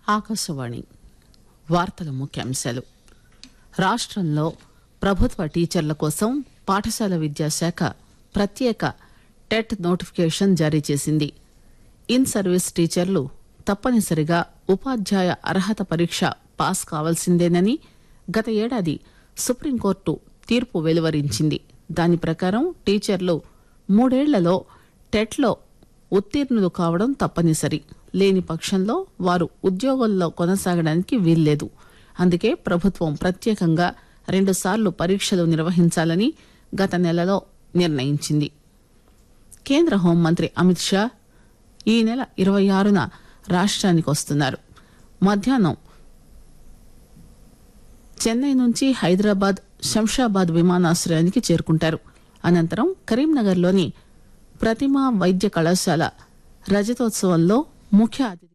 ఆకాశవాణి వార్తల ముఖ్యాంశాలు రాష్టంలో ప్రభుత్వ టీచర్ల కోసం పాఠశాల విద్యాశాఖ ప్రత్యేక టెట్ నోటిఫికేషన్ జారీ చేసింది ఇన్ సర్వీస్ టీచర్లు తప్పనిసరిగా ఉపాధ్యాయ అర్హత పరీక్ష పాస్ కావాల్సిందేనని గత ఏడాది సుప్రీంకోర్టు తీర్పు వెలువరించింది దాని ప్రకారం టీచర్లు మూడేళ్లలో టెట్లో ఉత్తీర్ణులు కావడం తప్పనిసరి లేని పక్షంలో వారు ఉద్యోగంలో కొనసాగడానికి వీల్లేదు అందుకే ప్రభుత్వం ప్రత్యేకంగా రెండుసార్లు పరీక్షలు నిర్వహించాలని గత నెలలో నిర్ణయించింది కేంద్ర హోంమంత్రి అమిత్ షా ఈ నెల ఇరవై ఆరున రాష్ట్రానికి వస్తున్నారు మధ్యాహ్నం చెన్నై నుంచి హైదరాబాద్ శంషాబాద్ విమానాశ్రయానికి చేరుకుంటారు అనంతరం కరీంనగర్లోని ప్రతిమా వైద్య కళాశాల రజతోత్సవంలో ముఖ్య అతిథి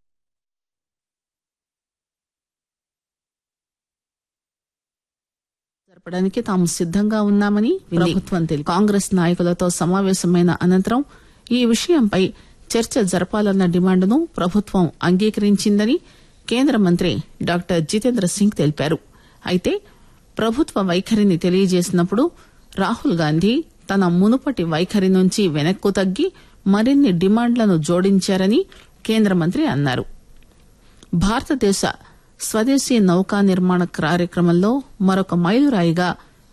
జరపడానికి తాము సిద్ధంగా ఉన్నామని ప్రభుత్వం తెలిపి కాంగ్రెస్ నాయకులతో సమావేశమైన అనంతరం ఈ విషయంపై చర్చ జరపాలన్న డిమాండును ప్రభుత్వం అంగీకరించిందని కేంద్ర మంత్రి డాక్టర్ జితేంద్ర సింగ్ తెలిపారు అయితే ప్రభుత్వ వైఖరిని తెలియజేసినప్పుడు రాహుల్ గాంధీ తన మునుపటి వైఖరి నుంచి వెనక్కు తగ్గి మరిన్ని డిమాండ్లను జోడించారని కేంద్ర మంత్రి అన్నారు భారతదేశ స్వదేశీ నౌకా నిర్మాణ కార్యక్రమంలో మరొక మైలురాయిగా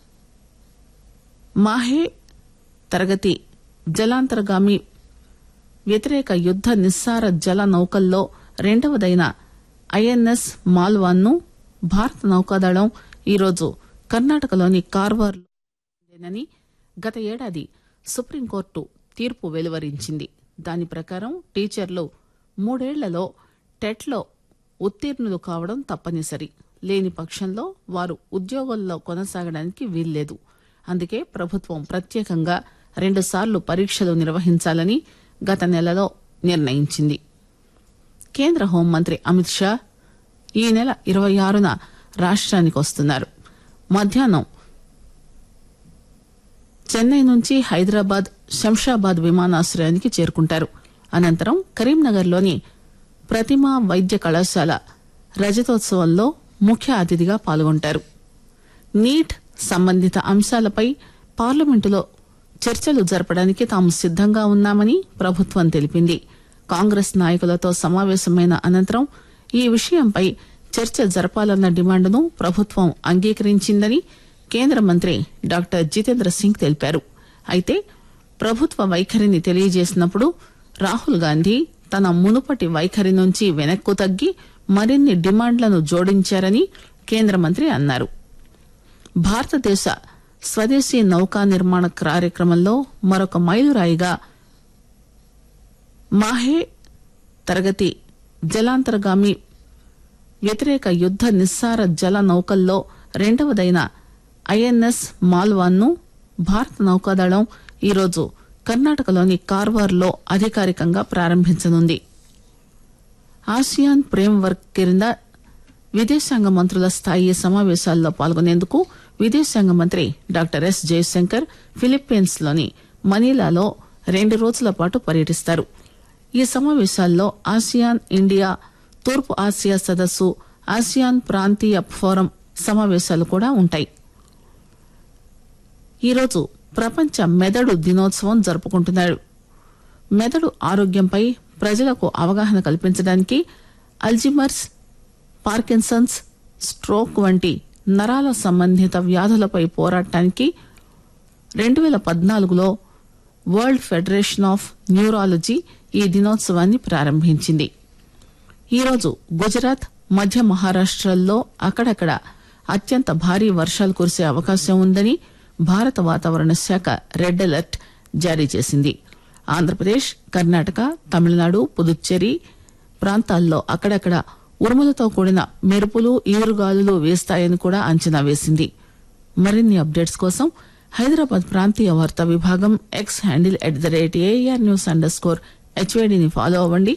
మాహే తరగతి జలాంతర్గామి వ్యతిరేక యుద్ద నిస్సార జల నౌకల్లో రెండవదైన ఐఎన్ఎస్ మాల్వాన్ ను భారత నౌకాదళం ఈరోజు కర్ణాటకలోని కార్వార్ లేనని గత ఏడాది సుప్రీంకోర్టు తీర్పు వెలువరించింది దాని ప్రకారం టీచర్లు మూడేళ్లలో టెట్లో ఉత్తీర్ణులు కావడం తప్పనిసరి లేని పక్షంలో వారు ఉద్యోగంలో కొనసాగడానికి వీల్లేదు అందుకే ప్రభుత్వం ప్రత్యేకంగా రెండుసార్లు పరీక్షలు నిర్వహించాలని గత నెలలో నిర్ణయించింది కేంద్ర హోంమంత్రి అమిత్ షా ఈ నెల ఇరవై ఆరున రాష్ట్రానికి వస్తున్నారు మధ్యాహ్నం చెన్నై నుంచి హైదరాబాద్ శంషాబాద్ విమానాశ్రయానికి చేరుకుంటారు అనంతరం కరీంనగర్లోని ప్రతిమా వైద్య కళాశాల రజతోత్సవంలో ముఖ్య అతిథిగా పాల్గొంటారు నీట్ సంబంధిత అంశాలపై పార్లమెంటులో చర్చలు జరపడానికి తాము సిద్ధంగా ఉన్నామని ప్రభుత్వం తెలిపింది కాంగ్రెస్ నాయకులతో సమావేశమైన అనంతరం ఈ విషయంపై చర్చ జరపాలన్న డిమాండును ప్రభుత్వం అంగీకరించిందని కేంద్ర మంత్రి డాక్టర్ జితేంద్ర సింగ్ తెలిపారు అయితే ప్రభుత్వ వైఖరిని తెలియజేసినప్పుడు రాహుల్ గాంధీ తన మునుపటి వైఖరి నుంచి వెనక్కు తగ్గి మరిన్ని డిమాండ్లను జోడించారని కేంద్ర మంత్రి అన్నారు భారతదేశ స్వదేశీ నౌకా నిర్మాణ కార్యక్రమంలో మరొక మైలురాయిగా మాహే తరగతి జలాంతర్గామి వ్యతిరేక యుద్ద నిస్సార జల నౌకల్లో రెండవదైన ఐఎన్ఎస్ మాల్వాన్ ను భారత నౌకాదళం ఈరోజు కర్ణాటకలోని కార్వార్ లో అధికారికంగా ప్రారంభించనుంది ఆసియాన్ ఫ్రేమ్ వర్క్ కింద విదేశాంగ మంత్రుల స్థాయి సమావేశాల్లో పాల్గొనేందుకు విదేశాంగ మంత్రి డాక్టర్ ఎస్ జయశంకర్ ఫిలిప్పీన్స్ లోని మనీలాలో రెండు రోజుల పాటు పర్యటిస్తారు ఈ సమావేశాల్లో ఆసియాన్ ఇండియా తూర్పు ఆసియా సదస్సు ఆసియాన్ ప్రాంతీయ ఫోరం సమావేశాలు కూడా ఉంటాయి ఈరోజు ప్రపంచ మెదడు దినోత్సవం జరుపుకుంటున్నారు మెదడు ఆరోగ్యంపై ప్రజలకు అవగాహన కల్పించడానికి అల్జిమర్స్ పార్కిన్సన్స్ స్ట్రోక్ వంటి నరాల సంబంధిత వ్యాధులపై పోరాటానికి రెండు వేల పద్నాలుగులో వరల్డ్ ఫెడరేషన్ ఆఫ్ న్యూరాలజీ ఈ దినోత్సవాన్ని ప్రారంభించింది ఈరోజు గుజరాత్ మధ్య మహారాష్టల్లో అక్కడక్కడ అత్యంత భారీ వర్షాలు కురిసే అవకాశం ఉందని భారత వాతావరణ శాఖ రెడ్ అలర్ట్ జారీ చేసింది ఆంధ్రప్రదేశ్ కర్ణాటక తమిళనాడు పుదుచ్చేరి ప్రాంతాల్లో అక్కడక్కడ ఉరుములతో కూడిన మెరుపులు ఈరుగాలులు వేస్తాయని కూడా అంచనా వేసింది మరిన్ని అప్డేట్స్ కోసం హైదరాబాద్ ప్రాంతీయ వార్తా విభాగం X handle at the rate AIR news underscore స్కోర్ హెచ్వేడిని ఫాలో అవ్వండి